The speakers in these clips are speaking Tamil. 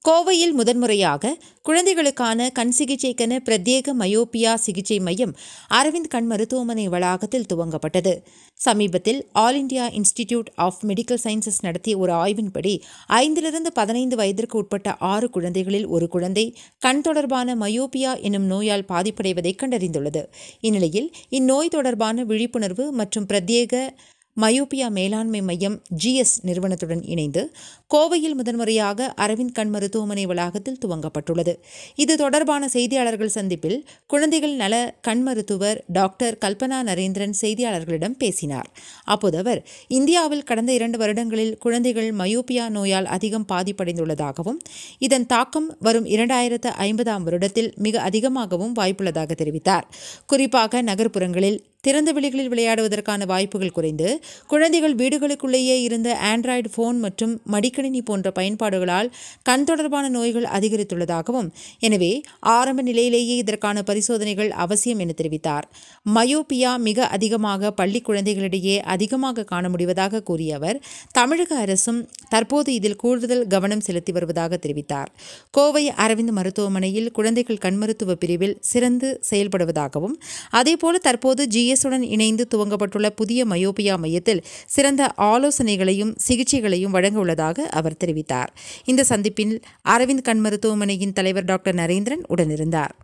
கோவையில் முதன்முறையாக குழந்தைகளுக்கான கண் சிகிச்சைக்கென பிரத்யேக மயோபியா சிகிச்சை மையம் அரவிந்த் கண் மருத்துவமனை வளாகத்தில் துவங்கப்பட்டது சமீபத்தில் all India institute of medical sciences நடத்திய ஒரு ஆய்வின்படி ஐந்திலிருந்து பதினைந்து வயதிற்கு உட்பட்ட ஆறு குழந்தைகளில் ஒரு குழந்தை கண் தொடர்பான மயோபியா எனும் நோயால் பாதிப்படைவதை கண்டறிந்துள்ளது இந்நிலையில் இந்நோய் தொடர்பான விழிப்புணர்வு மற்றும் பிரத்யேக மயோபியா மேலாண்மை மையம் ஜிஎஸ் நிறுவனத்துடன் இணைந்து கோவையில் முதன்முறையாக அரவிந்த் கண் மருத்துவமனை வளாகத்தில் துவங்கப்பட்டுள்ளது இது தொடர்பான செய்தியாளர்கள் சந்திப்பில் குழந்தைகள் நல கண் மருத்துவர் டாக்டர் கல்பனா நரேந்திரன் செய்தியாளர்களிடம் பேசினார் அப்போது அவர் இந்தியாவில் கடந்த இரண்டு வருடங்களில் குழந்தைகள் மயோபியா நோயால் அதிகம் பாதிப்படைந்துள்ளதாகவும் இதன் தாக்கம் வரும் இரண்டாயிரத்து ஐம்பதாம் வருடத்தில் மிக அதிகமாகவும் வாய்ப்புள்ளதாக தெரிவித்தார் குறிப்பாக நகர்ப்புறங்களில் திறந்த வெளிகளில் விளையாடுவதற்கான வாய்ப்புகள் குறைந்து குழந்தைகள் வீடுகளுக்குள்ளேயே இருந்த ஆண்ட்ராய்டு ஃபோன் மற்றும் மடிக்கணினி போன்ற பயன்பாடுகளால் கண் தொடர்பான நோய்கள் அதிகரித்துள்ளதாகவும் எனவே ஆரம்ப நிலையிலேயே இதற்கான பரிசோதனைகள் அவசியம் என தெரிவித்தார் மயோபியா மிக அதிகமாக பள்ளி குழந்தைகளிடையே அதிகமாக காண முடிவதாக கூறிய அவர் தமிழக அரசும் தற்போது இதில் கூடுதல் கவனம் செலுத்தி வருவதாக தெரிவித்தார் கோவை அரவிந்த் மருத்துவமனையில் குழந்தைகள் கண் மருத்துவ பிரிவில் சிறந்து செயல்படுவதாகவும் அதேபோல தற்போது ஜிஎஸ்உடன் இணைந்து துவங்கப்பட்டுள்ள புதிய மயோபியா மையத்தில் சிறந்த ஆலோசனைகளையும் சிகிச்சைகளையும் வழங்க உள்ளதாக அவர் தெரிவித்தார் இந்த சந்திப்பில் அரவிந்த் கண் மருத்துவமனையின் தலைவர் டாக்டர் நரேந்திரன் உடனிருந்தார்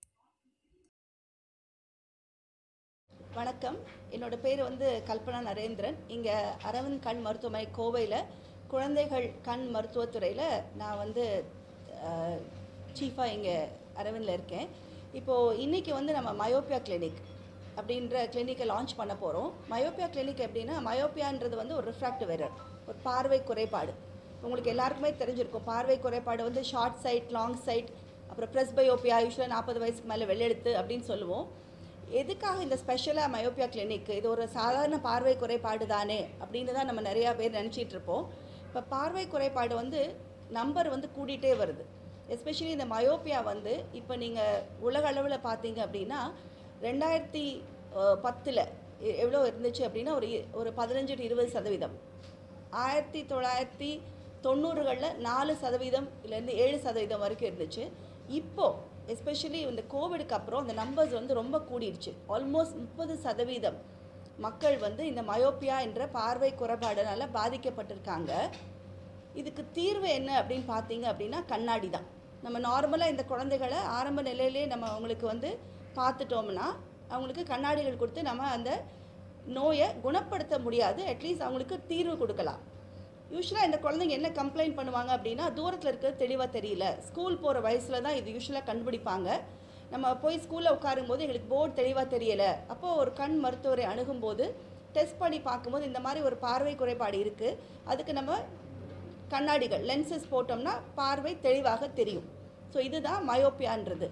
வணக்கம் என்னோட பேர் வந்து கல்பனா நரேந்திரன் இங்கே அரவிந்த் கண் மருத்துவமனை கோவையில் குழந்தைகள் கண் மருத்துவத்துறையில் நான் வந்து சீஃபாக இங்கே அரவிந்தில் இருக்கேன் இப்போது இன்றைக்கி வந்து நம்ம மயோபியா கிளினிக் அப்படின்ற கிளினிக்கை லான்ச் பண்ண போகிறோம் மயோபியா கிளினிக் எப்படின்னா மயோபியான்றது வந்து ஒரு ரிஃப்ராக்டிவ் எரர் ஒரு பார்வை குறைபாடு உங்களுக்கு எல்லாருக்குமே தெரிஞ்சிருக்கும் பார்வை குறைபாடு வந்து ஷார்ட் சைட் லாங் சைட் அப்புறம் ப்ரெஸ் பயோபியா யூஸ்வலாக நாற்பது வயசுக்கு மேலே வெள்ளெடுத்து அப்படின்னு சொல்லுவோம் எதுக்காக இந்த ஸ்பெஷலாக மயோபியா கிளினிக் இது ஒரு சாதாரண பார்வை குறைபாடு தானே அப்படின்னு தான் நம்ம நிறையா பேர் நினச்சிட்டு இருப்போம் இப்போ பார்வை குறைபாடு வந்து நம்பர் வந்து கூடிட்டே வருது எஸ்பெஷலி இந்த மயோபியா வந்து இப்போ நீங்கள் உலக அளவில் பார்த்தீங்க அப்படின்னா ரெண்டாயிரத்தி பத்தில் எவ்வளோ இருந்துச்சு அப்படின்னா ஒரு இ- ஒரு பதினஞ்சு டு இருபது சதவீதம் ஆயிரத்தி தொள்ளாயிரத்தி தொண்ணூறுகளில் நாலு சதவீதம் இல்லைருந்து ஏழு சதவீதம் வரைக்கும் இருந்துச்சு இப்போ எஸ்பெஷலி இந்த கோவிடுக்கு அப்புறம் அந்த நம்பர்ஸ் வந்து ரொம்ப கூடிடுச்சு ஆல்மோஸ்ட் முப்பது சதவீதம் மக்கள் வந்து இந்த மயோபியா என்ற பார்வை குறைபாடுனால பாதிக்கப்பட்டிருக்காங்க இதுக்கு தீர்வு என்ன அப்படின்னு பார்த்தீங்க அப்படின்னா கண்ணாடி தான் நம்ம நார்மலாக இந்த குழந்தைகளை ஆரம்ப நிலையிலே நம்ம அவங்களுக்கு வந்து பார்த்துட்டோம்னா அவங்களுக்கு கண்ணாடிகள் கொடுத்து நம்ம அந்த நோயை குணப்படுத்த முடியாது அட்லீஸ்ட் அவங்களுக்கு தீர்வு கொடுக்கலாம் யூஸ்வலாக இந்த குழந்தைங்க என்ன கம்ப்ளைண்ட் பண்ணுவாங்க அப்படின்னா தூரத்தில் இருக்கிறது தெளிவாக தெரியல ஸ்கூல் போகிற வயசில் தான் இது யூஸ்வலாக கண்டுபிடிப்பாங்க நம்ம போய் ஸ்கூலில் உட்காரும்போது எங்களுக்கு போர்டு தெளிவாக தெரியலை அப்போது ஒரு கண் மருத்துவரை அணுகும்போது டெஸ்ட் பண்ணி பார்க்கும்போது இந்த மாதிரி ஒரு பார்வை குறைபாடு இருக்குது அதுக்கு நம்ம கண்ணாடிகள் லென்சஸ் போட்டோம்னா பார்வை தெளிவாக தெரியும் ஸோ இதுதான் மயோப்பியான்றது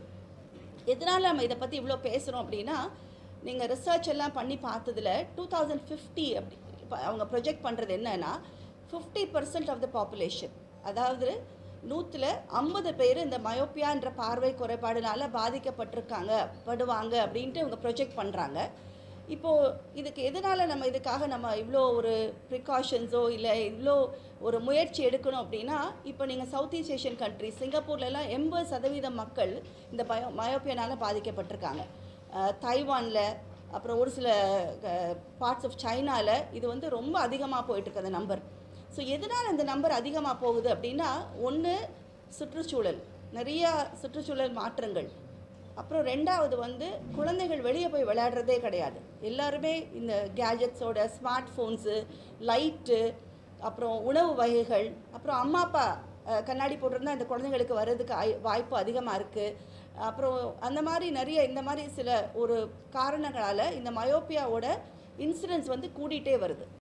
எதனால் நம்ம இதை பற்றி இவ்வளோ பேசுகிறோம் அப்படின்னா நீங்கள் ரிசர்ச் எல்லாம் பண்ணி பார்த்ததுல டூ தௌசண்ட் ஃபிஃப்டி அப்படி இப்ப அவங்க ப்ரொஜெக்ட் பண்ணுறது என்னன்னா fifty percent of the population அதாவது நூற்றில் ஐம்பது பேர் இந்த மயோப்பியான்ற பார்வை குறைபாடுனால பாதிக்கப்பட்டிருக்காங்க படுவாங்க அப்படின்ட்டு இவங்க ப்ரொஜெக்ட் பண்ணுறாங்க இப்போது இதுக்கு எதனால் நம்ம இதுக்காக நம்ம இவ்வளோ ஒரு ப்ரிகாஷன்ஸோ இல்லை இவ்வளோ ஒரு முயற்சி எடுக்கணும் அப்படின்னா இப்போ நீங்கள் சவுத் ஈஸ்ட் ஏஷியன் கண்ட்ரி சிங்கப்பூர்லலாம் எண்பது சதவீதம் மக்கள் இந்த பயோ மயோப்பியனால் பாதிக்கப்பட்டிருக்காங்க அஹ் தைவானில் அப்புறம் ஒரு சில பார்ட்ஸ் ஆஃப் சைனாவில் இது வந்து ரொம்ப அதிகமாக போயிட்டுருக்கு அந்த நம்பர் ஸோ எதனால் அந்த நம்பர் அதிகமாக போகுது அப்படின்னா ஒன்று சுற்றுச்சூழல் நிறையா சுற்றுச்சூழல் மாற்றங்கள் அப்புறம் ரெண்டாவது வந்து குழந்தைகள் வெளியே போய் விளையாடுறதே கிடையாது எல்லாருமே இந்த கேஜெட்ஸோட ஸ்மார்ட் ஃபோன்ஸு லைட்டு அப்புறம் உணவு வகைகள் அப்புறம் அம்மா அப்பா அஹ், கண்ணாடி போட்டிருந்தா இந்த குழந்தைங்களுக்கு வர்றதுக்கு ஐ- வாய்ப்பு அதிகமாக இருக்குது அப்புறம் அந்த மாதிரி நிறைய இந்த மாதிரி சில ஒரு காரணங்களால் இந்த மயோப்பியாவோட இன்சிடென்ஸ் வந்து கூடிட்டே வருது